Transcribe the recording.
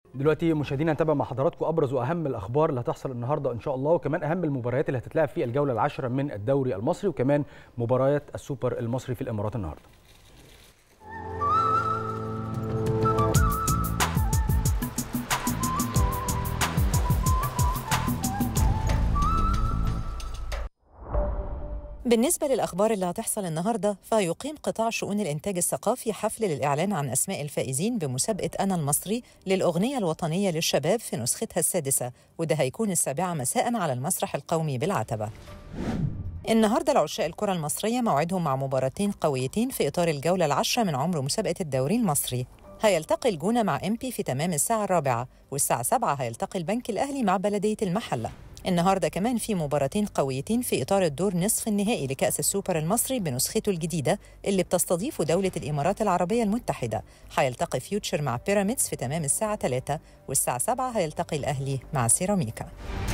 دلوقتي مشاهدينا نتابع مع حضراتكم ابرز واهم الاخبار اللي هتحصل النهارده ان شاء الله وكمان اهم المباريات اللي هتتلعب في الجوله العاشره من الدوري المصري وكمان مباريات السوبر المصري في الامارات النهارده بالنسبة للأخبار اللي هتحصل النهاردة فيقيم قطاع شؤون الإنتاج الثقافي حفل للإعلان عن أسماء الفائزين بمسابقة أنا المصري للأغنية الوطنية للشباب في نسختها السادسة وده هيكون السابعة مساء على المسرح القومي بالعتبة النهارده العشاء الكرة المصرية موعدهم مع مباراتين قويتين في إطار الجولة العشرة من عمر مسابقة الدوري المصري هيلتقي الجونة مع إمبي في تمام الساعة الرابعة والساعة سبعة هيلتقي البنك الأهلي مع بلدية المحلة النهارده كمان في مباراتين قويتين في اطار الدور نصف النهائي لكاس السوبر المصري بنسخته الجديده اللي بتستضيفه دوله الامارات العربيه المتحده هيلتقي فيوتشر مع بيراميدز في تمام الساعه 3 والساعه 7 هيلتقي الاهلي مع سيراميكا